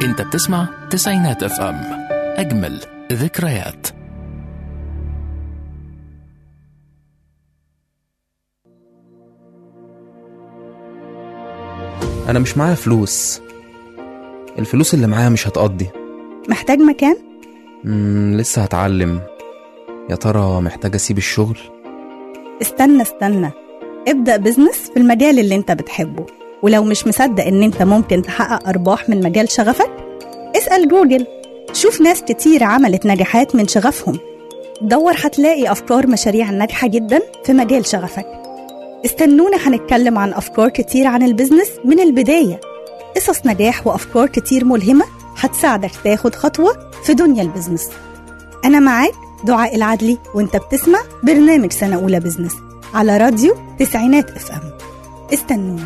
انت بتسمع تسعينات اف ام اجمل ذكريات انا مش معايا فلوس الفلوس اللي معايا مش هتقضي محتاج مكان؟ مم لسه هتعلم يا ترى محتاج اسيب الشغل استنى استنى ابدأ بزنس في المجال اللي انت بتحبه ولو مش مصدق ان انت ممكن تحقق ارباح من مجال شغفك اسأل جوجل شوف ناس كتير عملت نجاحات من شغفهم دور هتلاقي افكار مشاريع ناجحة جدا في مجال شغفك استنونا هنتكلم عن افكار كتير عن البزنس من البداية قصص نجاح وافكار كتير ملهمة هتساعدك تاخد خطوة في دنيا البزنس أنا معاك دعاء العدلي وانت بتسمع برنامج سنة أولى بزنس على راديو تسعينات اف ام استنونا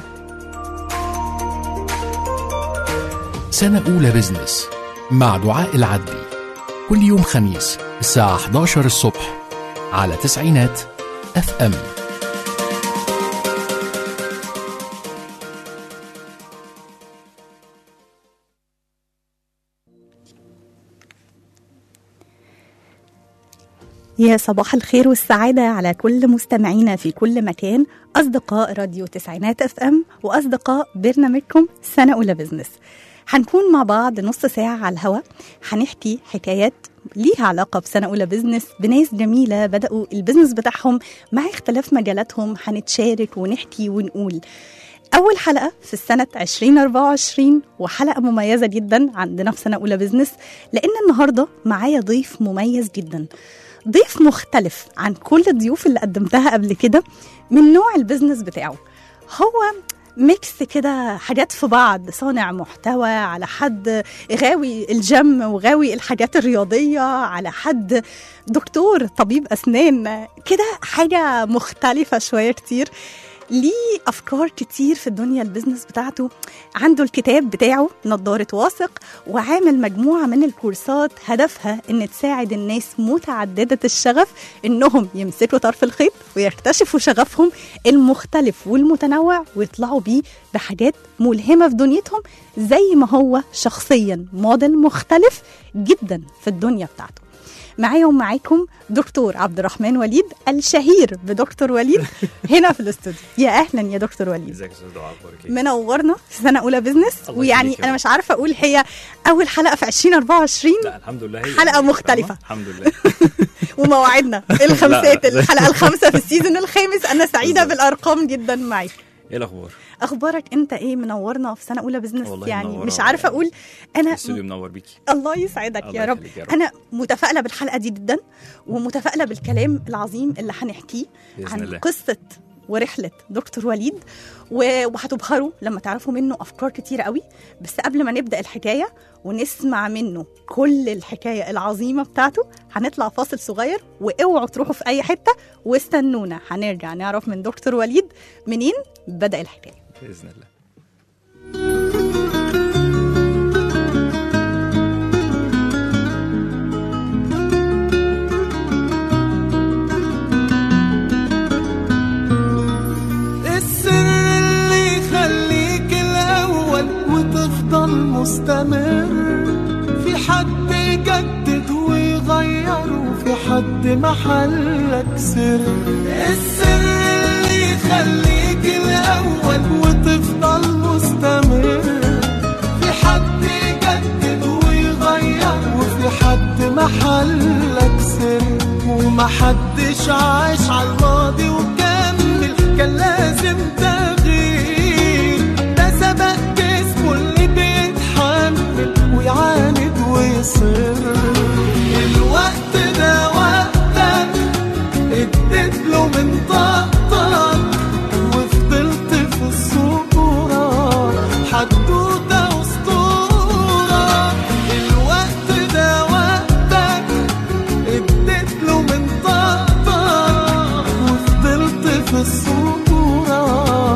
سنة أولى بزنس مع دعاء العدلي كل يوم خميس الساعة 11 الصبح على تسعينات اف ام يا صباح الخير والسعادة على كل مستمعينا في كل مكان أصدقاء راديو تسعينات اف ام وأصدقاء برنامجكم سنة أولى بزنس هنكون مع بعض نص ساعة على الهوا هنحكي حكايات ليها علاقة بسنة أولى بزنس بناس جميلة بدأوا البزنس بتاعهم مع اختلاف مجالاتهم هنتشارك ونحكي ونقول أول حلقة في السنة 2024 وحلقة مميزة جدا عندنا في سنة أولى بزنس لأن النهاردة معايا ضيف مميز جدا ضيف مختلف عن كل الضيوف اللي قدمتها قبل كده من نوع البزنس بتاعه هو ميكس كده حاجات في بعض صانع محتوى على حد غاوي الجيم وغاوي الحاجات الرياضية على حد دكتور طبيب أسنان كده حاجة مختلفة شوية كتير ليه أفكار كتير في الدنيا البيزنس بتاعته عنده الكتاب بتاعه نظارة واثق وعامل مجموعة من الكورسات هدفها إن تساعد الناس متعددة الشغف إنهم يمسكوا طرف الخيط ويكتشفوا شغفهم المختلف والمتنوع ويطلعوا بيه بحاجات ملهمة في دنيتهم زي ما هو شخصيا موديل مختلف جدا في الدنيا بتاعته معايا ومعاكم دكتور عبد الرحمن وليد الشهير بدكتور وليد هنا في الاستوديو يا اهلا يا دكتور وليد ازيك يا استاذ دعاء اخبارك ايه؟ منورنا في سنه اولى بزنس الله ويعني يخليك يا انا رب. مش عارفه اقول هي اول حلقه في 2024 لا الحمد لله هي حلقة يعني مختلفة. فاهمة؟ الحمد لله ومواعيدنا الخمسات لا. الحلقه الخامسه في السيزون الخامس انا سعيده بالظبط. بالارقام جدا معاك ايه الاخبار؟ اخبارك انت ايه منورنا في سنه اولى بزنس والله يعني منورة مش عارفه اقول انا الاستوديو منور بيكي الله يسعدك الله يا رب. يخليك يا رب. انا متفائله بالحلقه دي جدا ومتفائله بالكلام العظيم اللي هنحكيه بإذن عن الله. قصه ورحله دكتور وليد و- وهتبهروا لما تعرفوا منه افكار كتير قوي بس قبل ما نبدا الحكايه ونسمع منه كل الحكايه العظيمه بتاعته هنطلع فاصل صغير واوعوا تروحوا في اي حته واستنونا هنرجع نعرف من دكتور وليد منين بدا الحكايه باذن الله السر اللي يخليك الأول وتفضل مستمر في حد يجدد ويغير وفي حد محلك سر السر اللي يخليك الأول وتفضل مستمر في حد يجدد ويغير وفي حد محلك سر ومحدش عاش على الماضي وكمل كان لازم تغيير ده سبق جسمه اللي بيتحمل ويعاند ويصر الوقت ده وقتك اديت له من طاقتك وفضلت في الصورة حدوتة أسطورة الوقت ده وقتك اديت له من طاقتك وفضلت في الصورة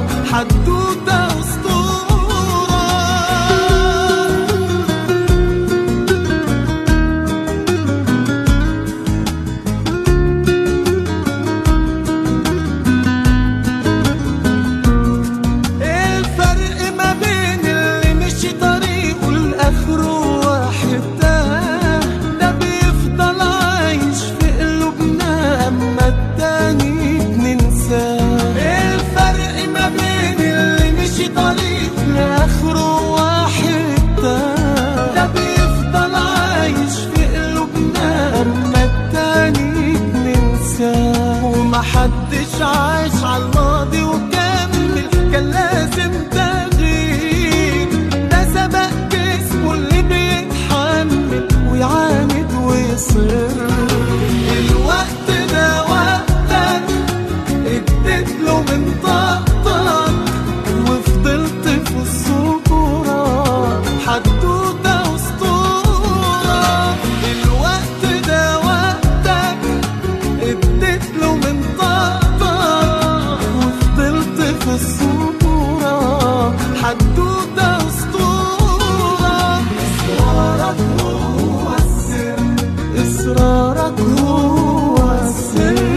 طاقتك وفضلت في الصورة حدوتة أسطورة الوقت ده وقتك اديت له من طاقتك وفضلت في الصورة حدوتة أسطورة إصرارك هو السر إصرارك هو السر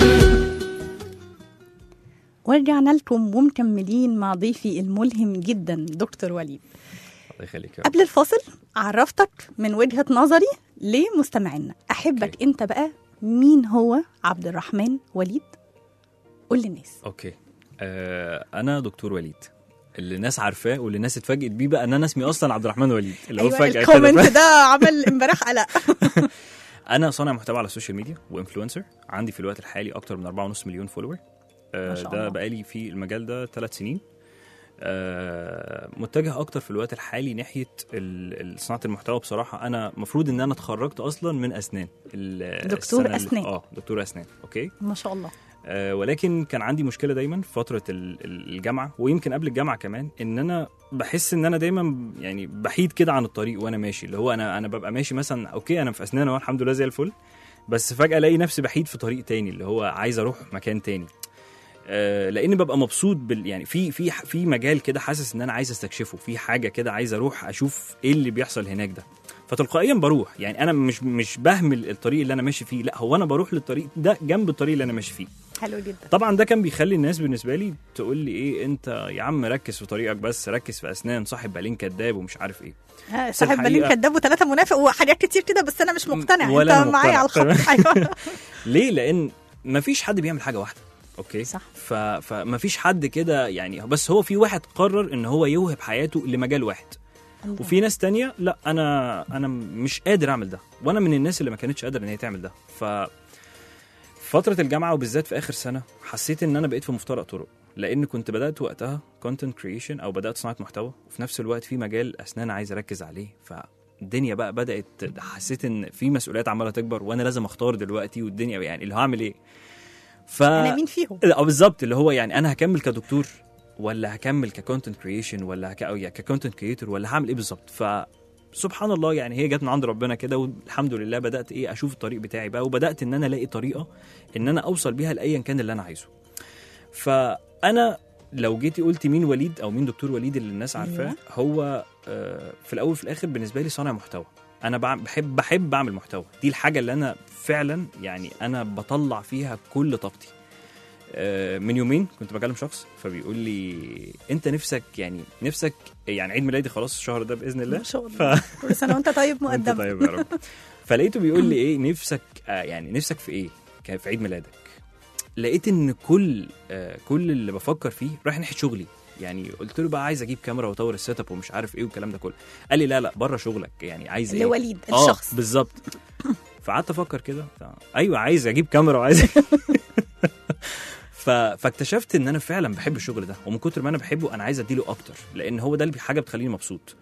ورجعنا لكم ومكملين مع ضيفي الملهم جدا دكتور وليد الله يخليك يا رب قبل الفاصل عرفتك من وجهة نظري لمستمعينا أحبك أوكي. أنت بقى مين هو عبد الرحمن وليد قول للناس اوكي آه انا دكتور وليد اللي الناس عارفاه واللي الناس اتفاجئت بيه بقى ان انا اسمي اصلا عبد الرحمن وليد اللي هو أيوة فجاه الكومنت كده ده عمل امبارح قلق انا صانع محتوى على السوشيال ميديا وانفلونسر عندي في الوقت الحالي اكتر من 4.5 مليون فولور ما شاء ده الله. بقالي في المجال ده ثلاث سنين آه، متجه اكتر في الوقت الحالي ناحيه ال- ال- صناعه المحتوى بصراحه انا المفروض ان انا اتخرجت اصلا من اسنان ال- دكتور السنة اللي- أسنان. اه دكتور اسنان اوكي ما شاء الله آه، ولكن كان عندي مشكله دايما في فتره ال- ال- الجامعه ويمكن قبل الجامعه كمان ان انا بحس ان انا دايما يعني بحيد كده عن الطريق وانا ماشي اللي هو انا انا ببقى ماشي مثلا اوكي انا في اسنان اهو الحمد لله زي الفل بس فجاه الاقي نفسي بحيد في طريق تاني اللي هو عايز اروح مكان تاني آه، لاني ببقى مبسوط بال يعني في في في مجال كده حاسس ان انا عايز استكشفه في حاجه كده عايز اروح اشوف ايه اللي بيحصل هناك ده فتلقائيا بروح يعني انا مش مش بهمل الطريق اللي انا ماشي فيه لا هو انا بروح للطريق ده جنب الطريق اللي انا ماشي فيه حلو جدا طبعا ده كان بيخلي الناس بالنسبه لي تقول لي ايه انت يا عم ركز في طريقك بس ركز في اسنان صاحب بالين كداب ومش عارف ايه آه، بس صاحب بالين الحقيقة- كداب وثلاثة منافق وحاجات كتير كده بس انا مش مقتنع ولا انت أنا معايا على مقتنع. الخط ايوه ليه لان مفيش حد بيعمل حاجه واحده اوكي صح. ف... فمفيش حد كده يعني بس هو في واحد قرر ان هو يوهب حياته لمجال واحد وفي ناس تانية لا انا انا مش قادر اعمل ده وانا من الناس اللي ما كانتش قادره ان هي تعمل ده ف فترة الجامعة وبالذات في آخر سنة حسيت إن أنا بقيت في مفترق طرق لأن كنت بدأت وقتها كونتنت كريشن أو بدأت صناعة محتوى وفي نفس الوقت في مجال أسنان عايز أركز عليه فالدنيا بقى بدأت حسيت إن في مسؤوليات عمالة تكبر وأنا لازم أختار دلوقتي والدنيا يعني اللي هعمل إيه ف انا مين فيهم اه بالظبط اللي هو يعني انا هكمل كدكتور ولا هكمل ككونتنت كريشن ولا هك... او يعني ككونتنت كريتور ولا هعمل ايه بالظبط ف سبحان الله يعني هي جت من عند ربنا كده والحمد لله بدات ايه اشوف الطريق بتاعي بقى وبدات ان انا الاقي طريقه ان انا اوصل بيها لايا كان اللي انا عايزه فانا لو جيتي قلتي مين وليد او مين دكتور وليد اللي الناس عارفاه أيوة. هو آه، في الاول وفي الاخر بالنسبه لي صانع محتوى انا بع- بحب بحب اعمل محتوى دي الحاجه اللي انا فعلا يعني انا بطلع فيها كل طاقتي آه، من يومين كنت بكلم شخص فبيقول لي انت نفسك يعني نفسك يعني عيد ميلادي خلاص الشهر ده باذن الله ما شاء الله كل سنه وانت طيب وانت مقدم طيب يا رب فلقيته بيقول لي ايه نفسك آه يعني نفسك في ايه كان في عيد ميلادك لقيت ان كل آه كل اللي بفكر فيه رايح ناحيه شغلي يعني قلت له بقى عايز اجيب كاميرا واطور السيت اب ومش عارف ايه والكلام ده كله قال لي لا لا بره شغلك يعني عايز ايه لوليد اه الشخص بالظبط فقعدت افكر كده ف- ايوه عايز اجيب كاميرا وعايز ف... فاكتشفت ان انا فعلا بحب الشغل ده ومن كتر ما انا بحبه انا عايز اديله اكتر لان هو ده اللي حاجه بتخليني مبسوط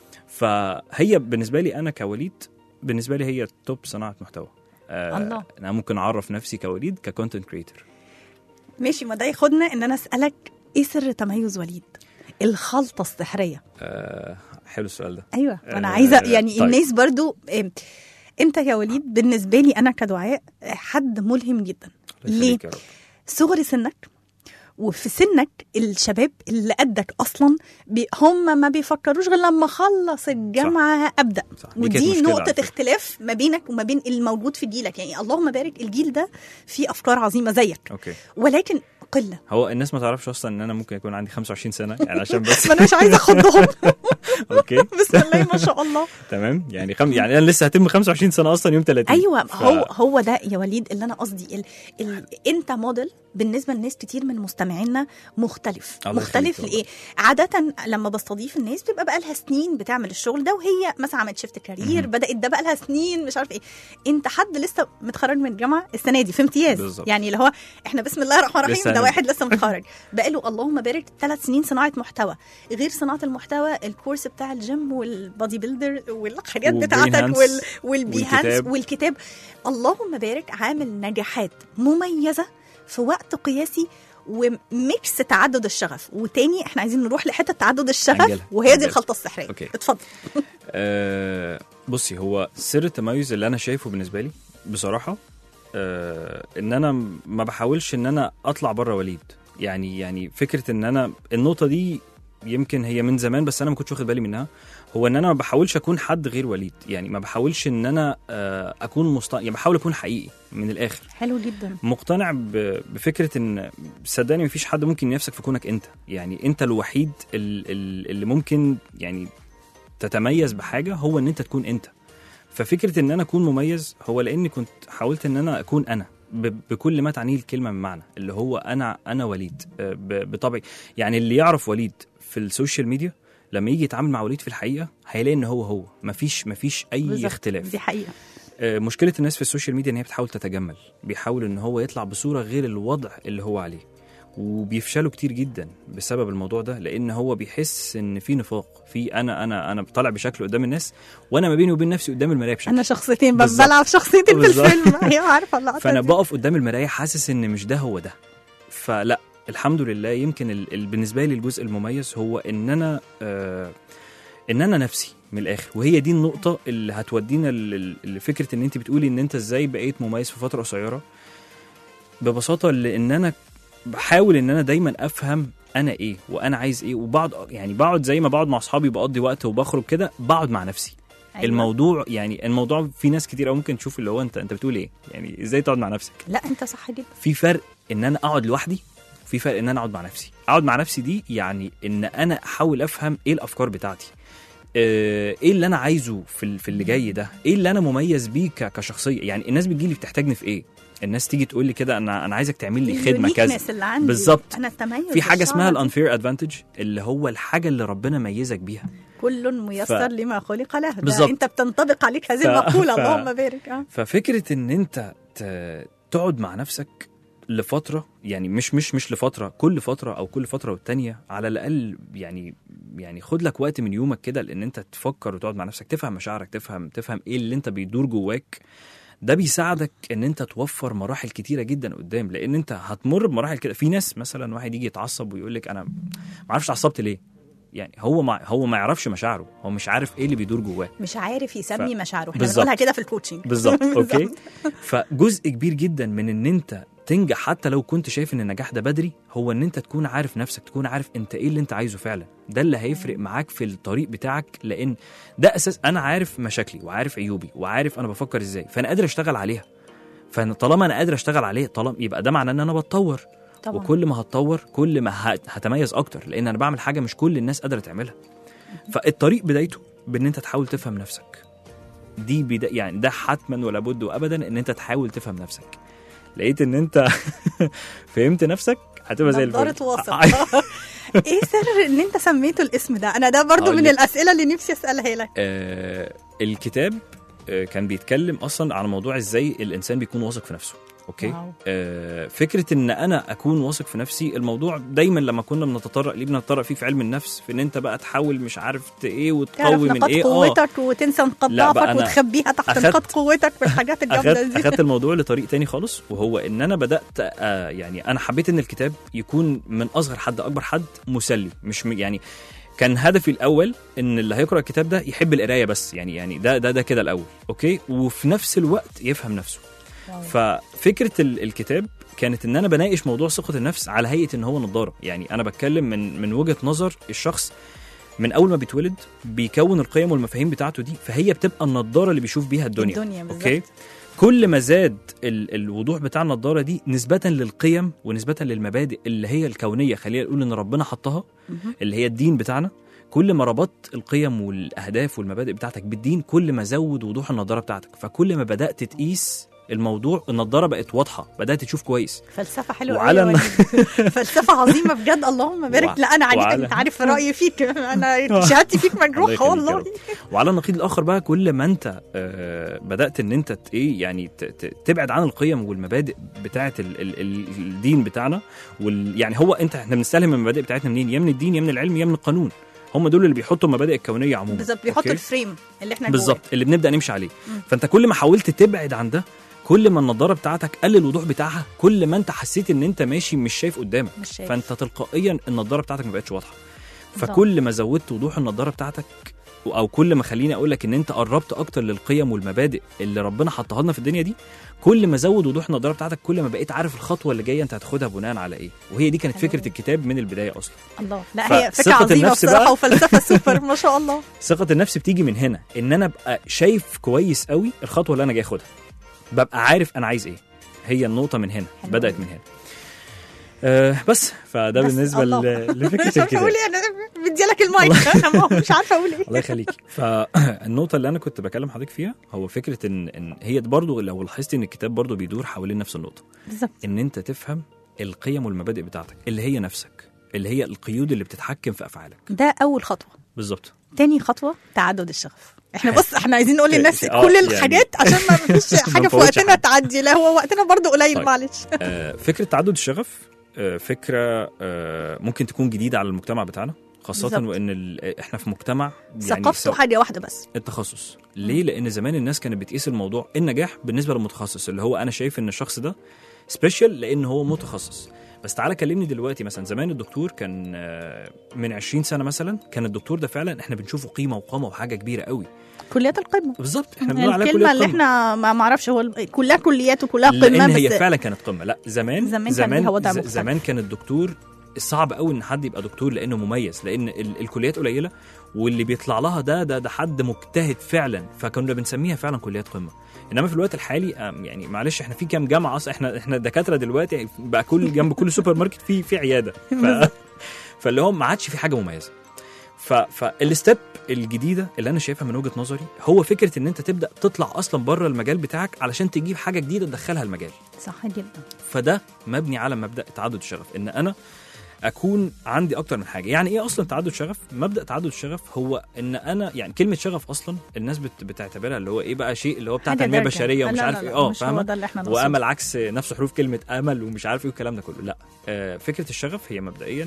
فهي بالنسبه لي انا كوليد بالنسبه لي هي توب صناعه محتوى آه الله. انا ممكن اعرف نفسي كوليد ككونتنت كريتور ماشي ما ده ياخدنا ان انا اسالك ايه سر تميز وليد الخلطه السحريه آه حلو السؤال ده ايوه انا آه، عايزه يعني طيب. الناس برضو إيه، انت يا وليد بالنسبه لي انا كدعاء حد ملهم جدا الله ليه؟ يخليك يا رب. صغر سنك وفي سنك الشباب اللي قدك اصلا بي هم ما بيفكروش غير لما اخلص الجامعه ابدا صح. دي كانت ودي مشكلة على نقطه فكرة. اختلاف ما بينك وما بين الموجود في جيلك يعني اللهم بارك الجيل ده فيه افكار عظيمه زيك اوكي ولكن قله هو الناس ما تعرفش اصلا ان انا ممكن يكون عندي 25 سنه يعني عشان بس ما انا مش عايزه اخضهم اوكي بسم الله ما شاء الله تمام يعني خم... يعني انا لسه هتم 25 سنه اصلا يوم 30 ايوه ف... هو هو ده يا وليد اللي انا قصدي ال... ال... انت موديل بالنسبه لناس كتير من مستمعينا مختلف الله مختلف يخليك لايه عاده لما بستضيف الناس بيبقى بقى لها سنين بتعمل الشغل ده وهي مثلا عملت شيفت كارير مهم. بدات ده بقى لها سنين مش عارف ايه انت حد لسه متخرج من الجامعه السنه دي في امتياز بالظبط. يعني اللي هو احنا بسم الله الرحمن الرحيم لسه ده هن- واحد لسه متخرج بقى له اللهم بارك ثلاث سنين صناعه محتوى غير صناعه المحتوى الكورس بتاع الجيم والبادي بيلدر والحاجات وبي بتاعتك هانس وال... والبيهانس والكتاب. والكتاب اللهم بارك عامل نجاحات مميزه في وقت قياسي وميكس تعدد الشغف وتاني احنا عايزين نروح لحته تعدد الشغف هنجيلها. وهي دي هنجيلها. الخلطه السحريه أوكي. اتفضل آه بصي هو سر التميز اللي انا شايفه بالنسبه لي بصراحه آه ان انا م- ما بحاولش ان انا اطلع بره وليد يعني يعني فكره ان انا النقطه دي يمكن هي من زمان بس انا ما كنتش واخد بالي منها هو ان انا ما بحاولش اكون حد غير وليد يعني ما بحاولش ان انا آه اكون مست... يعني بحاول اكون حقيقي من الاخر حلو جدا مقتنع ب- بفكره ان صدقني مفيش حد ممكن ينافسك في كونك انت يعني انت الوحيد ال- ال- اللي ممكن يعني تتميز بحاجه هو ان انت تكون انت ففكره ان انا اكون مميز هو لاني كنت حاولت ان انا اكون انا ب- بكل ما تعنيه الكلمه من معنى اللي هو انا انا وليد آه، ب- بطبعي يعني اللي يعرف وليد في السوشيال ميديا لما يجي يتعامل مع وليد في الحقيقه هيلاقي ان هو هو مفيش مفيش اي بالظبط. اختلاف دي حقيقه آه، مشكله الناس في السوشيال ميديا ان هي بتحاول تتجمل بيحاول ان هو يطلع بصوره غير الوضع اللي هو عليه وبيفشلوا كتير جدا بسبب الموضوع ده لان هو بيحس ان في نفاق في انا انا انا طالع بشكل قدام الناس وانا ما بيني وبين نفسي قدام المرايه بشكل انا شخصيتين بس بالظبط. بلعب شخصيتين في بالظبط. الفيلم ايوه عارفه اللقطه فانا دي. بقف قدام المرايه حاسس ان مش ده هو ده فلا الحمد لله يمكن ال- ال- بالنسبه لي الجزء المميز هو ان انا آه ان انا نفسي من الاخر وهي دي النقطه اللي هتودينا ل- ل- لفكره ان انت بتقولي ان انت ازاي بقيت مميز في فتره قصيره ببساطه لان انا بحاول ان انا دايما افهم انا ايه وانا عايز ايه وبقعد يعني بقعد زي ما بقعد مع اصحابي بقضي وقت وبخرج كده بقعد مع نفسي أيوة. الموضوع يعني الموضوع في ناس كتير قوي ممكن تشوف اللي هو انت انت بتقول ايه يعني ازاي تقعد مع نفسك لا انت صح جدا في فرق ان انا اقعد لوحدي وفي فرق ان انا اقعد مع نفسي اقعد مع نفسي دي يعني ان انا احاول افهم ايه الافكار بتاعتي آه، ايه اللي انا عايزه في ال- في اللي جاي ده ايه اللي انا مميز بيه ك- كشخصيه يعني الناس بتجيلي بتحتاجني في ايه الناس تيجي تقول لي كده انا انا عايزك تعمل لي خدمه كذا الuniqueness اللي عندي بالظبط. انا التميز في حاجه اسمها بالشعر. الانفير ادفانتج اللي هو الحاجه اللي ربنا ميزك بيها كل ميسر ف- لما خلق له ده بالظبط. انت بتنطبق عليك هذه ف- المقوله ف- اللهم بارك اه ففكره ان انت ت- تقعد مع نفسك لفتره يعني مش مش مش لفتره كل فتره او كل فتره والتانيه على الاقل يعني يعني خد لك وقت من يومك كده لان انت تفكر وتقعد مع نفسك تفهم مشاعرك تفهم تفهم ايه اللي انت بيدور جواك ده بيساعدك ان انت توفر مراحل كتيره جدا قدام لان انت هتمر بمراحل كده في ناس مثلا واحد يجي يتعصب ويقول لك انا ما اعرفش اتعصبت ليه يعني هو ما هو ما يعرفش مشاعره هو مش عارف ايه اللي بيدور جواه مش عارف يسمي ف- مشاعره احنا بالظبط. بنقولها كده في الكوتشنج بالظبط اوكي فجزء كبير جدا من ان انت تنجح حتى لو كنت شايف ان النجاح ده بدري هو ان انت تكون عارف نفسك تكون عارف انت ايه اللي انت عايزه فعلا ده اللي هيفرق معاك في الطريق بتاعك لان ده اساس انا عارف مشاكلي وعارف عيوبي وعارف انا بفكر ازاي فانا قادر اشتغل عليها فانا طالما انا قادر اشتغل عليه طالما يبقى ده معناه ان انا بتطور طبعا وكل ما هتطور كل ما ه- هتميز اكتر لان انا بعمل حاجه مش كل الناس قادره تعملها فالطريق بدايته بان انت تحاول تفهم نفسك دي بدا يعني ده حتما ولا بد وابدا ان انت تحاول تفهم نفسك لقيت ان انت فهمت نفسك هتبقى زي الفل نظارة واثق ايه سر ان انت سميته الاسم ده انا ده برضو هقول من لك. الاسئله اللي نفسي اسالها لك آه الكتاب آه كان بيتكلم اصلا على موضوع ازاي الانسان بيكون واثق في نفسه اوكي واو. آه فكره ان انا اكون واثق في نفسي الموضوع دايما لما كنا بنتطرق ليه بنتطرق فيه في علم النفس في ان انت بقى تحاول مش عارف ت- ايه تعرف وتقوي من نقاط ايه قوتك وتنسى نقاط لا بقى ضعفك أنا وتخبيها تحت أخدت- نقاط قوتك والحاجات الجامده اخدت دي اخدت الموضوع لطريق تاني خالص وهو ان انا بدات آه يعني انا حبيت ان الكتاب يكون من اصغر حد اكبر حد مسلي مش م- يعني كان هدفي الاول ان اللي هيقرا الكتاب ده يحب القرايه بس يعني يعني ده ده ده كده الاول اوكي وفي نفس الوقت يفهم نفسه واو. ففكره ال- الكتاب كانت ان انا بناقش موضوع ثقه النفس على هيئه ان هو نظاره يعني انا بتكلم من من وجهه نظر الشخص من اول ما بيتولد بيكون القيم والمفاهيم بتاعته دي فهي بتبقى النضاره اللي بيشوف بيها الدنيا الدنيا بالظبط. اوكي كل ما زاد ال الوضوح بتاع النضاره دي نسبه للقيم ونسبه للمبادئ اللي هي الكونيه خلينا نقول ان ربنا حطها مهم. اللي هي الدين بتاعنا كل ما ربطت القيم والاهداف والمبادئ بتاعتك بالدين كل ما زود وضوح النضاره بتاعتك فكل ما بدات تقيس الموضوع النضاره بقت واضحه بدات تشوف كويس فلسفه حلوه وعلى قوي الن- فلسفه عظيمه بجد اللهم بارك وع- لا انا عليك وعلى- انت عارف رايي فيك انا شهادتي فيك الله مجروحه يخليك يا والله رب. وعلى النقيض الاخر بقى كل ما انت آه، بدات ان انت ت- ايه يعني ت- ت- تبعد عن القيم والمبادئ بتاعه ال ال ال الدين بتاعنا وال يعني هو انت احنا بنستلهم المبادئ بتاعتنا منين يا من الدين يا من العلم يا من القانون هم دول اللي بيحطوا المبادئ الكونيه عموما بالظبط بيحطوا أوكي؟ الفريم اللي احنا جواه. بالظبط اللي بنبدا نمشي عليه مم. فانت كل ما حاولت تبعد عن ده كل ما النضاره بتاعتك قل الوضوح بتاعها كل ما انت حسيت ان انت ماشي مش شايف قدامك مش شايف فانت تلقائيا النضاره بتاعتك ما بقتش واضحه بالظبط. فكل ما زودت وضوح النضاره بتاعتك او كل ما خليني اقول لك ان انت قربت اكتر للقيم والمبادئ اللي ربنا حطها لنا في الدنيا دي كل ما زود وضوح النضاره بتاعتك كل ما بقيت عارف الخطوه اللي جايه انت هتاخدها بناء على ايه وهي دي كانت حلو. فكره الكتاب من البدايه اصلا الله لا هي فكره فثقة عظيمه النفس بصراحه بقى- وفلسفه سوبر ما شاء الله ثقه النفس بتيجي من هنا ان انا ابقى شايف كويس قوي الخطوه اللي انا جاي اخدها ببقى عارف انا عايز ايه هي النقطه من هنا حلو بدات أوي. من هنا أه بس فده بس بالنسبه الله. ل- مش لفكره عارفه الكتاب اقول ايه انا مديالك المايك انا مش عارفه اقول ايه الله يخليكي فالنقطه اللي انا كنت بكلم حضرتك فيها هو فكره ان ان هي برضو لو لاحظتي ان الكتاب برضو بيدور حوالين نفس النقطه بالظبط ان انت تفهم القيم والمبادئ بتاعتك اللي هي نفسك اللي هي القيود اللي بتتحكم في افعالك ده اول خطوه بالظبط تاني خطوه تعدد الشغف احنا بص احنا عايزين نقول للناس آه، كل يعني- الحاجات عشان ما فيش حاجه في نفوتش وقتنا حاجة. تعدي لا هو وقتنا برضو قليل طيب. معلش آه، فكره تعدد الشغف آه، فكره آه، ممكن تكون جديده على المجتمع بتاعنا خاصة بالظبط. وان ال- احنا في مجتمع ثقافته سواء- حاجه واحده بس التخصص ليه لان زمان الناس كانت بتقيس الموضوع النجاح بالنسبه للمتخصص اللي هو انا شايف ان الشخص ده سبيشال لان هو متخصص بس تعالى كلمني دلوقتي مثلا زمان الدكتور كان آه، من 20 سنه مثلا كان الدكتور ده فعلا احنا بنشوفه قيمه وقامه وحاجه كبيره قوي كليات القمه بالظبط احنا بنقول عليها الكلمه كليه اللي قمة. احنا ما معرفش هو ال- كلها كليات وكلها قمه لان هي بس فعلا كانت قمه لا زمان زمان كان زمان ليها وضع ز- مختلف. زمان كان الدكتور صعب قوي ان حد يبقى دكتور لانه مميز لان ال- الكليات قليله واللي بيطلع لها ده ده ده حد مجتهد فعلا فكنا بنسميها فعلا كليات قمه انما في الوقت الحالي آم، يعني معلش احنا في كام جامعه اصلا احنا احنا دكاتره دلوقتي بقى كل جنب كل سوبر ماركت في في عياده ف... فاللي هو ما عادش في حاجه مميزه ف... فالستيب الجديده اللي انا شايفها من وجهه نظري هو فكره ان انت تبدا تطلع اصلا بره المجال بتاعك علشان تجيب حاجه جديده تدخلها المجال صح جدا فده مبني على مبدا تعدد الشغف ان انا اكون عندي اكتر من حاجه يعني ايه اصلا تعدد شغف مبدا تعدد الشغف هو ان انا يعني كلمه شغف اصلا الناس بت بتعتبرها اللي هو ايه بقى شيء اللي هو بتاع حاجة تنميه دارجة. بشريه ومش لا، عارف لا، ايه لا، اه مش هو فاهمه ده اللي احنا نقصده. وامل عكس نفس حروف كلمه امل ومش عارف ايه والكلام ده كله لا آه فكره الشغف هي مبدئيا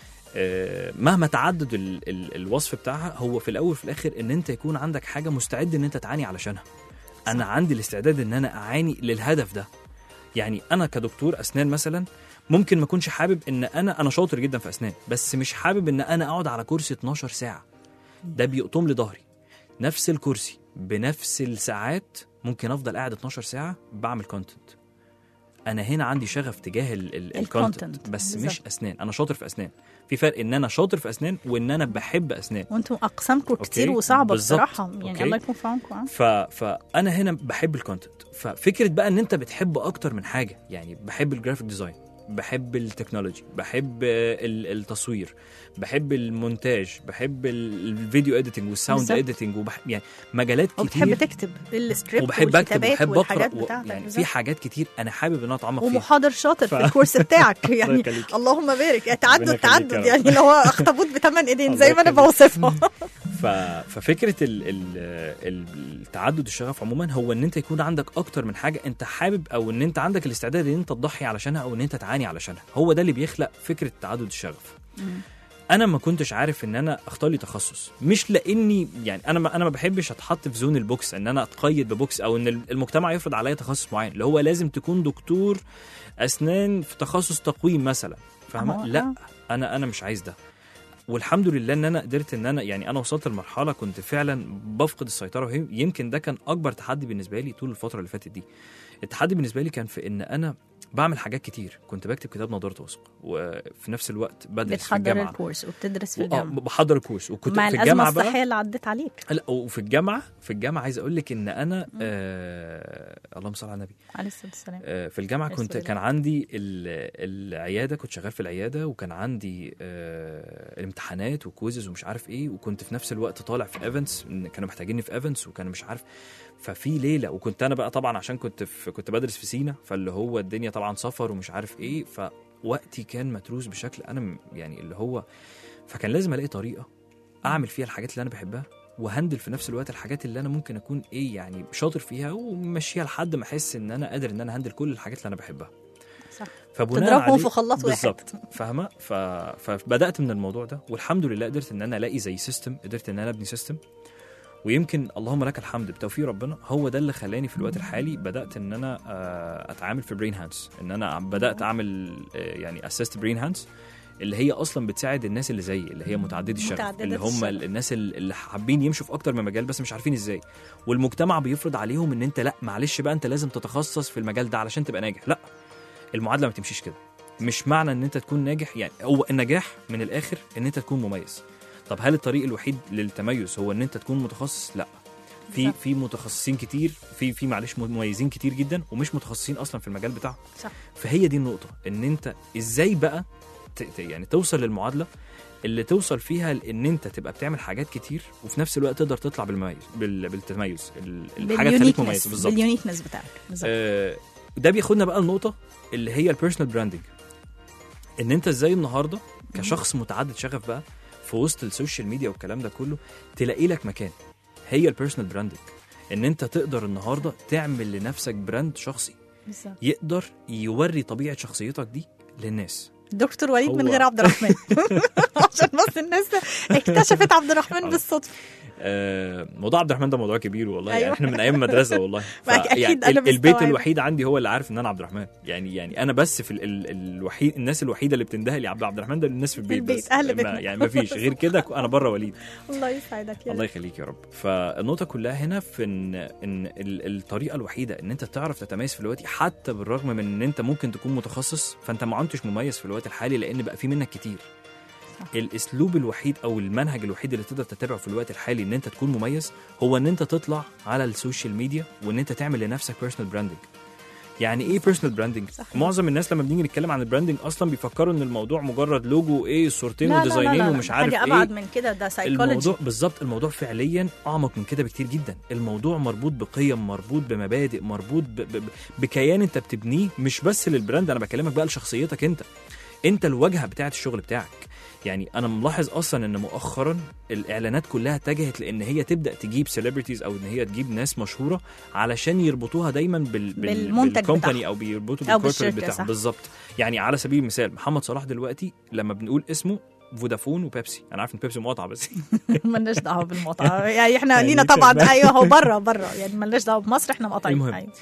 آه مهما تعدد ال ال الوصف بتاعها هو في الاول وفي الاخر ان انت يكون عندك حاجه مستعد ان انت تعاني علشانها انا عندي الاستعداد ان انا اعاني للهدف ده يعني انا كدكتور اسنان مثلا ممكن ما اكونش حابب ان انا انا شاطر جدا في اسنان بس مش حابب ان انا اقعد على كرسي 12 ساعه ده بيقطم لي ظهري نفس الكرسي بنفس الساعات ممكن افضل قاعد 12 ساعه بعمل كونتنت انا هنا عندي شغف تجاه الكونتنت الcontent. بس بالظبط. مش اسنان انا شاطر في اسنان في فرق ان انا شاطر في اسنان وان انا بحب اسنان وانتم اقسامكم كتير أوكي، وصعبه بالظبط. بصراحه يعني أوكي. الله يكون في عونكم آه. ف... فانا هنا بحب الكونتنت ففكره بقى ان انت بتحب اكتر من حاجه يعني بحب الجرافيك ديزاين بحب التكنولوجي بحب ال- التصوير بحب المونتاج بحب ال- الفيديو اديتنج والساوند بالظبط. اديتنج وبحب يعني مجالات وبتحب كتير تكتب السكريبت وبحب اكتب والكتابات وبحب اقرا والحاجات و... بتاعتك يعني في بالظبط. حاجات كتير انا حابب ان انا اتعمق فيها ومحاضر شاطر ف- في الكورس بتاعك الله يعني يخليك. اللهم بارك يعني تعدد ربنا يخليك تعدد يا رب. يعني اللي هو اخطبوط بثمان ايدين الله زي ما انا يخليك. بوصفها ف... ففكره ال... ال... ال... التعدد الشغف عموما هو ان انت يكون عندك اكتر من حاجه انت حابب او ان انت عندك الاستعداد ان انت تضحي علشانها او ان انت تعاني علشانها هو ده اللي بيخلق فكره تعدد الشغف انا ما كنتش عارف ان انا اختار لي تخصص مش لاني يعني انا ما انا ما بحبش اتحط في زون البوكس ان انا اتقيد ببوكس او ان المجتمع يفرض عليا تخصص معين اللي هو لازم تكون دكتور اسنان في تخصص تقويم مثلا أهو، فاهمه آه. لا انا انا مش عايز ده والحمد لله ان انا قدرت ان انا يعني انا وصلت لمرحله كنت فعلا بفقد السيطره وهي- يمكن ده كان اكبر تحدي بالنسبه لي طول الفتره اللي فاتت دي التحدي بالنسبه لي كان في ان انا بعمل حاجات كتير كنت بكتب كتاب نظاره وثق وفي نفس الوقت بدرس في بتحضر الجامعه الكورس وبتدرس في و- آه، الجامعه بحضر الكورس وكنت مع في الازمه الجامعه بقى الصحيه اللي عدت عليك لا وفي الجامعه في الجامعه عايز اقول لك ان انا آه اللهم صل على النبي عليه الصلاه والسلام آه في الجامعه عليه كنت الصلاة كان عندي ال- العياده كنت شغال في العياده وكان عندي آه الامتحانات وكويزز ومش عارف ايه وكنت في نفس الوقت طالع في ايفنتس كانوا محتاجيني في ايفنتس وكانوا مش عارف ففي ليله وكنت انا بقى طبعا عشان كنت في كنت بدرس في سينا فاللي هو الدنيا طبعا سفر ومش عارف ايه فوقتي كان متروس بشكل انا م- يعني اللي هو فكان لازم الاقي طريقه اعمل فيها الحاجات اللي انا بحبها وهندل في نفس الوقت الحاجات اللي انا ممكن اكون ايه يعني شاطر فيها ومشيها لحد ما احس ان انا قادر ان انا هندل كل الحاجات اللي انا بحبها صح فبناء تضربهم عليه في خلاط واحد بالظبط فاهمه ف... فبدات من الموضوع ده والحمد لله قدرت ان انا الاقي زي سيستم قدرت ان انا ابني سيستم ويمكن اللهم لك الحمد بتوفيق ربنا هو ده اللي خلاني في الوقت الحالي بدات ان انا آه، اتعامل في برين هانس ان انا بدات اعمل آه، يعني اسيست برين هانس اللي هي اصلا بتساعد الناس اللي زيي اللي هي متعدده الشغف متعددة اللي هم الشغف. الناس اللي حابين يمشوا في اكتر من مجال بس مش عارفين ازاي والمجتمع بيفرض عليهم ان انت لا معلش بقى انت لازم تتخصص في المجال ده علشان تبقى ناجح لا المعادله ما بتمشيش كده مش معنى ان انت تكون ناجح يعني هو النجاح من الاخر ان انت تكون مميز طب هل الطريق الوحيد للتميز هو ان انت تكون متخصص لا في بالظبط. في متخصصين كتير في في معلش مميزين كتير جدا ومش متخصصين اصلا في المجال بتاعهم صح. فهي دي النقطه ان انت ازاي بقى ت- ت- يعني توصل للمعادله اللي توصل فيها لان انت تبقى بتعمل حاجات كتير وفي نفس الوقت تقدر تطلع بالمميز بال- بالتميز ال- الحاجه تخليك مميز باليونيكنس بالظبط باليونيكنس بتاعك بالظبط آه، ده بياخدنا بقى النقطه اللي هي البيرسونال براندنج ان انت ازاي النهارده كشخص متعدد شغف بقى في وسط السوشيال ميديا والكلام ده كله تلاقي لك مكان هي البيرسونال براندنج ان انت تقدر النهارده تعمل لنفسك براند شخصي بالظبط يقدر يوري طبيعه شخصيتك دي للناس دكتور وليد من هو- غير عبد الرحمن عشان بس الناس اكتشفت عبد الرحمن آه. بالصدفه آه، موضوع عبد الرحمن ده موضوع كبير والله أيوة. يعني احنا من ايام المدرسه والله ما أكيد يعني أنا ال- البيت مستوعبة. الوحيد عندي هو اللي عارف ان انا عبد الرحمن يعني يعني انا بس في ال ال الوحيد الناس الوحيده اللي بتنده لي عبد عبد الرحمن ده الناس في البيت, البيت، بس أهل ما بيتنا. يعني ما فيش غير كده انا بره وليد الله يسعدك يا الله رب. يخليك يا رب فالنقطه كلها هنا في ان ان ال- الطريقه الوحيده ان انت تعرف تتميز في الوقت حتى بالرغم من ان انت ممكن تكون متخصص فانت ما عدتش مميز في الوقت الحالي لان بقى في منك كتير صح. الاسلوب الوحيد او المنهج الوحيد اللي تقدر تتبعه في الوقت الحالي ان انت تكون مميز هو ان انت تطلع على السوشيال ميديا وان انت تعمل لنفسك بيرسونال براندنج يعني ايه بيرسونال براندنج صح. معظم الناس لما بنيجي نتكلم عن البراندنج اصلا بيفكروا ان الموضوع مجرد لوجو ايه صورتين لا لا لا وديزاينين لا ومش لا. عارف حاجه ايه ابعد من كده ده سايكولوجي الموضوع بالظبط الموضوع فعليا اعمق من كده بكتير جدا الموضوع مربوط بقيم مربوط بمبادئ مربوط ب... ب... بكيان انت بتبنيه مش بس للبراند انا بكلمك بقى لشخصيتك انت انت الواجهه بتاعه الشغل بتاعك يعني انا ملاحظ اصلا ان مؤخرا الاعلانات كلها اتجهت لان هي تبدا تجيب سيلبرتيز او ان هي تجيب ناس مشهوره علشان يربطوها دايما بال... بال... بالمنتج بالكومباني بتاعهم. او بيربطوا أو بالكوربريت بالشركة، صح. بتاعهم بالظبط يعني على سبيل المثال محمد صلاح دلوقتي لما بنقول اسمه فودافون وبيبسي انا عارف ان بيبسي مقاطعه بس مالناش دعوه بالمقاطعه يعني احنا يعني لينا طبعا فاهمة. ايوه هو بره بره يعني مالناش دعوه بمصر احنا مقاطعين المهم. أيوة.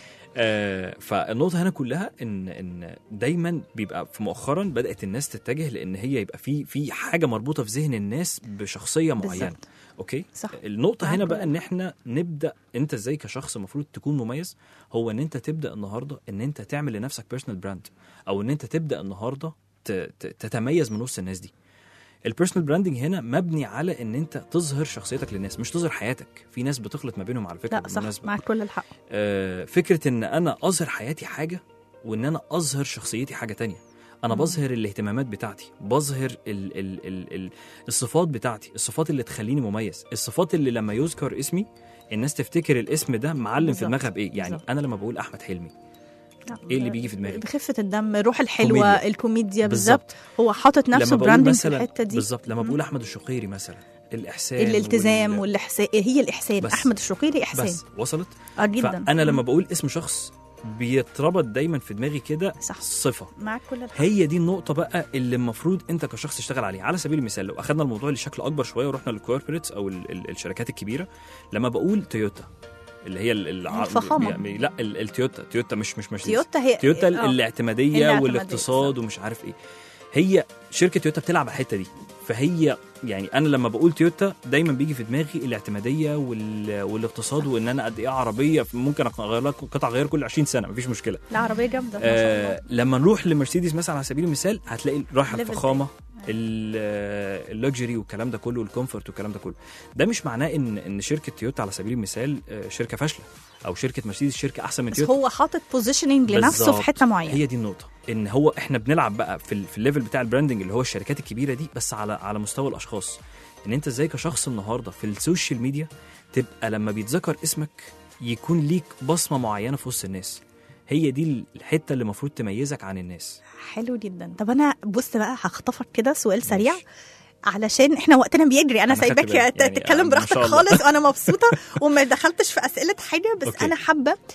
آه فالنقطه هنا كلها ان ان دايما بيبقى في مؤخرا بدات الناس تتجه لان هي يبقى في في حاجه مربوطه في ذهن الناس بشخصيه معينه بالظبط. اوكي صح النقطه معاك هنا كل بقى ان احنا نبدا انت ازاي كشخص المفروض تكون مميز هو ان انت تبدا النهارده ان انت تعمل لنفسك بيرسونال براند او ان انت تبدا النهارده ت- ت- تتميز من وسط الناس دي البيرسونال براندنج هنا مبني على ان انت تظهر شخصيتك للناس مش تظهر حياتك في ناس بتخلط ما بينهم على فكره لا صح بالمناسبة. معاك كل الحق آه، فكره ان انا اظهر حياتي حاجه وان انا اظهر شخصيتي حاجه تانية انا مم. بظهر الاهتمامات بتاعتي بظهر ال ال ال ال الصفات بتاعتي الصفات اللي تخليني مميز الصفات اللي لما يذكر اسمي الناس تفتكر الاسم ده معلم في بالظبط. دماغها بايه يعني بالظبط. انا لما بقول احمد حلمي لا، ايه اللي بيجي في دماغي بخفه الدم الروح الحلوه كوميديا. الكوميديا بالظبط هو حاطط لما نفسه بقول براندنج في مثلا الحته دي بالظبط لما مم. بقول احمد الشقيري مثلا الاحسان الالتزام وال- والاحسان هي الاحسان بس. احمد الشقيري احسان بس وصلت اه جدا فانا لما بقول اسم شخص بيتربط دايما في دماغي كده صح. صفه معاك كل الحق هي دي النقطة بقى اللي المفروض أنت كشخص تشتغل عليها، على سبيل المثال لو أخذنا الموضوع لشكل أكبر شوية ورحنا للكوربريتس أو ال ال الشركات الكبيرة، لما بقول تويوتا اللي هي ال- الع- الفخامة. يعني لا ال- التويوتا تويوتا مش مش مش تويوتا هي تويوتا آه. الاعتمادية الاعتمادية، والاقتصاد بالظبط. ومش عارف إيه. هي شركة تويوتا بتلعب على الحتة دي، فهي يعني أنا لما بقول تويوتا دايما بيجي في دماغي الاعتمادية وال والاقتصاد وإن أنا قد إيه عربية ممكن أغير لها قطع غيار كل 20 سنة مفيش مشكلة. العربيه جامده ما شاء الله آه لما نروح لمرسيدس مثلا على سبيل المثال هتلاقي رايحه ليفل الفخامه ال- آه، اللوكسجري والكلام ده كله والكومفورت والكلام ده كله ده مش معناه ان ان شركه تويوتا على سبيل المثال آه، شركه فاشله او شركه مرسيدس شركه احسن من بس تويوتا هو حاطط بوزيشننج لنفسه بالظبط. في حته معينه هي دي النقطه ان هو احنا بنلعب بقى في ال- في الليفل بتاع البراندنج اللي هو الشركات الكبيره دي بس على على مستوى الاشخاص ان انت ازاي كشخص النهارده في السوشيال ميديا تبقى لما بيتذكر اسمك يكون ليك بصمه معينه في وسط الناس هي دي الحته اللي المفروض تميزك عن الناس حلو جدا طب انا بص بقى هخطفك كده سؤال سريع ماشي. علشان احنا وقتنا بيجري انا أنا خدت سايباك بالي. يعني تتكلم ما براحتك شاء الله. خالص وانا مبسوطه وما دخلتش في اسئله حاجه بس أوكي. انا حابه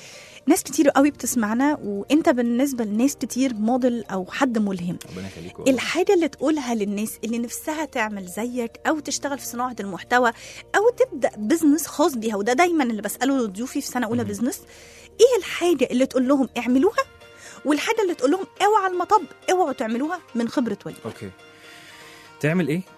ناس كتير قوي بتسمعنا وانت بالنسبه لناس كتير موديل او حد ملهم ربنا يخليك والله. الحاجه اللي تقولها للناس اللي نفسها تعمل زيك او تشتغل في صناعه المحتوى او تبدا بزنس خاص بيها وده دايما اللي بساله لضيوفي في سنه اولى مم. بزنس ايه الحاجه اللي تقول لهم اعملوها والحاجه اللي تقول لهم اوعى المطب اوعوا تعملوها من خبره وليد اوكي تعمل ايه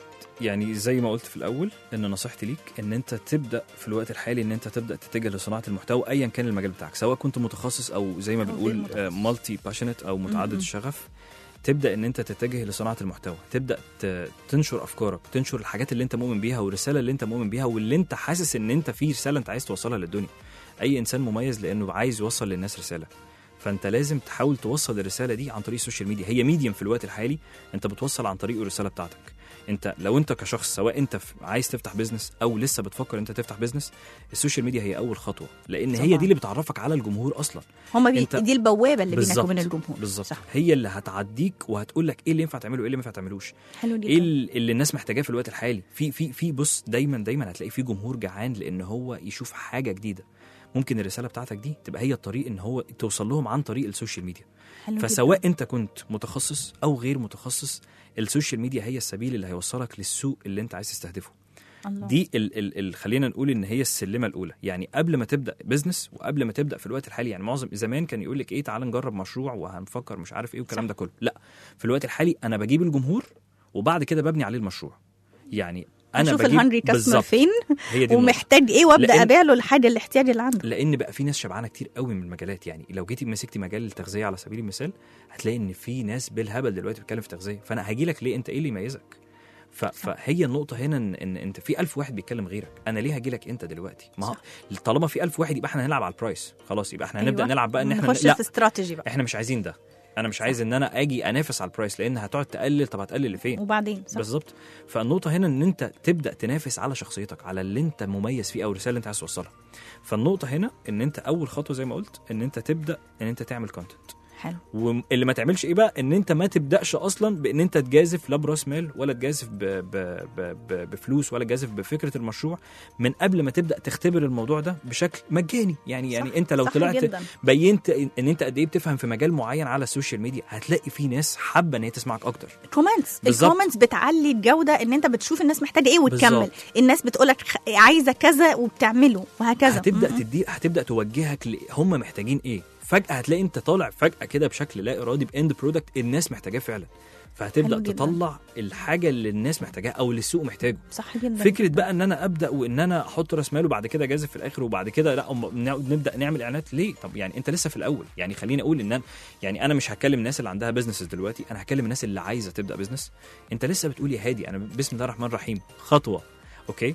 يعني زي ما قلت في الاول ان نصيحتي ليك ان انت تبدا في الوقت الحالي ان انت تبدا تتجه لصناعه المحتوى ايا كان المجال بتاعك سواء كنت متخصص او زي ما أو غير بنقول متخصص. مالتي باشنت او متعدد م-م. الشغف تبدا ان انت تتجه لصناعه المحتوى تبدا ت- تنشر افكارك تنشر الحاجات اللي انت مؤمن بيها والرساله اللي انت مؤمن بيها واللي انت حاسس ان انت في رساله انت عايز توصلها للدنيا اي انسان مميز لانه عايز يوصل للناس رساله فانت لازم تحاول توصل الرساله دي عن طريق السوشيال ميديا هي ميديم في الوقت الحالي انت بتوصل عن طريقه الرساله بتاعتك انت لو انت كشخص سواء انت في- عايز تفتح بزنس او لسه بتفكر انت تفتح بزنس السوشيال ميديا هي اول خطوه لان هي طبعاً. دي اللي بتعرفك على الجمهور اصلا هما بي... أنت- دي البوابه اللي بينك بالظبط. وبين الجمهور بالظبط صح هي اللي هتعديك وهتقول لك ايه اللي ينفع تعمله وايه اللي ما ينفع تعملوش حلو جدا ايه ال- اللي الناس محتاجاه في الوقت الحالي في في في بص دايما دايما هتلاقي في جمهور جعان لان هو يشوف حاجه جديده ممكن الرساله بتاعتك دي تبقى هي الطريق ان هو توصل لهم عن طريق السوشيال ميديا حلو جداً. فسواء انت كنت متخصص او غير متخصص السوشيال ميديا هي السبيل اللي هيوصلك للسوق اللي انت عايز تستهدفه الله. دي ال ال ال خلينا نقول ان هي السلمه الاولى يعني قبل ما تبدا بزنس وقبل ما تبدا في الوقت الحالي يعني معظم زمان كان يقول لك ايه تعال نجرب مشروع وهنفكر مش عارف ايه والكلام صح. ده كله لا في الوقت الحالي انا بجيب الجمهور وبعد كده ببني عليه المشروع يعني انا اشوف بجيب الهنجري كاستمر بالظبط. فين هي دي النقطة. ومحتاج ايه وابدا لأن- ابيع له الحاجه الاحتياج اللي عنده لان بقى في ناس شبعانه كتير قوي من المجالات يعني لو جيتي مسكتي مجال التغذيه على سبيل المثال هتلاقي ان في ناس بالهبل دلوقتي بتتكلم في تغذيه فانا هاجي لك ليه انت ايه اللي يميزك ف... فهي النقطه هنا ان, إن انت في ألف واحد بيتكلم غيرك انا ليه هاجي لك انت دلوقتي ما هو طالما في ألف واحد يبقى احنا هنلعب على البرايس خلاص يبقى احنا هنبدا أيوة. نلعب بقى ان احنا نخش لا في استراتيجي بقى احنا مش عايزين ده انا مش عايز ان انا اجي انافس على البرايس لان هتقعد تقلل طب هتقلل لفين وبعدين صح بالظبط فالنقطه هنا ان انت تبدا تنافس على شخصيتك على اللي انت مميز فيه او الرساله اللي انت عايز توصلها فالنقطه هنا ان انت اول خطوه زي ما قلت ان انت تبدا ان انت تعمل كونتنت حلو واللي ما تعملش ايه بقى ان انت ما تبداش اصلا بان انت تجازف لا براس مال ولا تجازف ب ب ب ب بفلوس ولا تجازف بفكره المشروع من قبل ما تبدا تختبر الموضوع ده بشكل مجاني يعني يعني صح، انت لو صح طلعت جداً. بينت ان انت قد ايه بتفهم في مجال معين على السوشيال ميديا هتلاقي في ناس حابه ان هي تسمعك اكتر كومنتس بالظبط. الكومنتس بتعلي الجوده ان انت بتشوف الناس محتاجه ايه وتكمل بالظبط. الناس بتقولك خ- عايزه كذا وبتعمله وهكذا هتبدا م- م. تدي هتبدا توجهك ل- هم محتاجين ايه فجاه هتلاقي انت طالع فجاه كده بشكل لا ارادي باند برودكت الناس محتاجاه فعلا فهتبدا حلو جداً. تطلع الحاجه اللي الناس محتاجاها او اللي السوق محتاجه صح جدا فكره بقى ان انا ابدا وان انا احط راس مال وبعد كده جازف في الاخر وبعد كده لا أم- نقعد نبدا نعمل اعلانات ليه طب يعني انت لسه في الاول يعني خليني اقول ان أنا يعني انا مش هتكلم الناس اللي عندها بزنس دلوقتي انا هتكلم الناس اللي عايزه تبدا بزنس انت لسه بتقول يا هادي انا بسم الله الرحمن الرحيم خطوه اوكي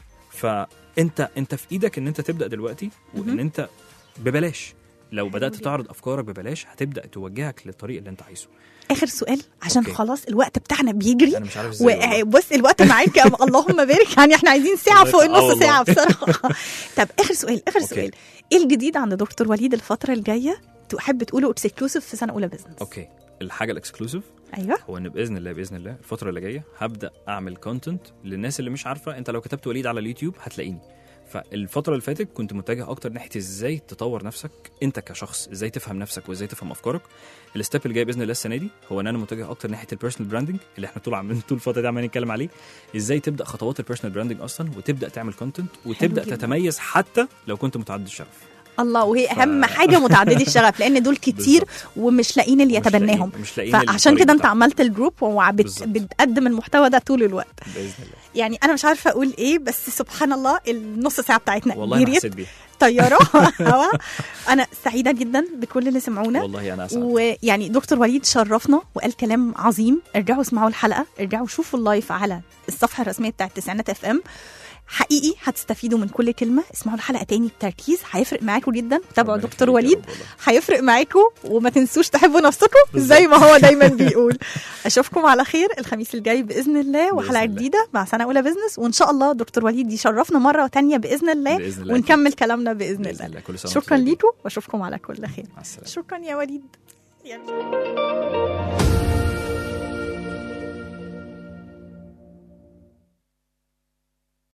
فانت انت في ايدك ان انت تبدا دلوقتي وان مهم. انت ببلاش لو بدات جدا. تعرض افكارك ببلاش هتبدا توجهك للطريق اللي انت عايزه اخر سؤال عشان أوكي. خلاص الوقت بتاعنا بيجري انا مش عارف ازاي والله. وبص الوقت معاك يا اللهم بارك يعني احنا عايزين ساعه الله فوق يخ- آه النص والله. ساعه بصراحه طب اخر سؤال اخر أوكي. سؤال ايه الجديد عند دكتور وليد الفتره الجايه تحب تقوله اكسكلوسيف في سنه اولى بزنس اوكي الحاجه الاكسكلوسيف ايوه هو ان باذن الله باذن الله الفتره اللي جايه هبدا اعمل كونتنت للناس اللي مش عارفه انت لو كتبت وليد على اليوتيوب هتلاقيني فالفتره اللي فاتت كنت متجه اكتر ناحيه ازاي تطور نفسك انت كشخص ازاي تفهم نفسك وازاي تفهم افكارك الستيب اللي جاي باذن الله السنه دي هو ان انا متجه اكتر ناحيه البيرسونال براندنج اللي احنا طول عاملين طول الفتره دي عمالين نتكلم عليه ازاي تبدا خطوات البيرسونال براندنج اصلا وتبدا تعمل كونتنت وتبدا جدا. تتميز حتى لو كنت متعدد الشرف الله وهي ف- اهم حاجه متعددي الشغف لان دول كتير بالظبط. ومش لاقيين اللي مش لاقيين- يتبناهم مش لاقيين فعشان الطريق كده انت بتاعهم. عملت الجروب بالظبط. وبتقدم المحتوى ده طول الوقت باذن الله يعني انا مش عارفه اقول ايه بس سبحان الله النص ساعه بتاعتنا والله انا جريت حسيت بيها طياره هوا انا سعيده جدا بكل اللي سمعونا والله انا اسعد ويعني دكتور وليد شرفنا وقال كلام عظيم ارجعوا اسمعوا الحلقه ارجعوا شوفوا اللايف على الصفحه الرسميه بتاعت تسعينات اف ام حقيقي هتستفيدوا من كل كلمه اسمعوا الحلقه تاني بتركيز هيفرق معاكم جدا تابعوا ربنا دكتور يخليك يا وليد رب والله. هيفرق معاكم وما تنسوش تحبوا نفسكم بالظبط. زي ما هو دايما بيقول اشوفكم على خير الخميس الجاي باذن الله وحلقه الله. جديده مع سنه اولى بزنس وان شاء الله دكتور وليد يشرفنا مره تانية باذن الله بإذن الله ونكمل كلامنا باذن باذن الله الله كل سنه وأنتم شكرا طيبين. ليكم واشوفكم على كل خير مع السلامه شكرا يا وليد يلا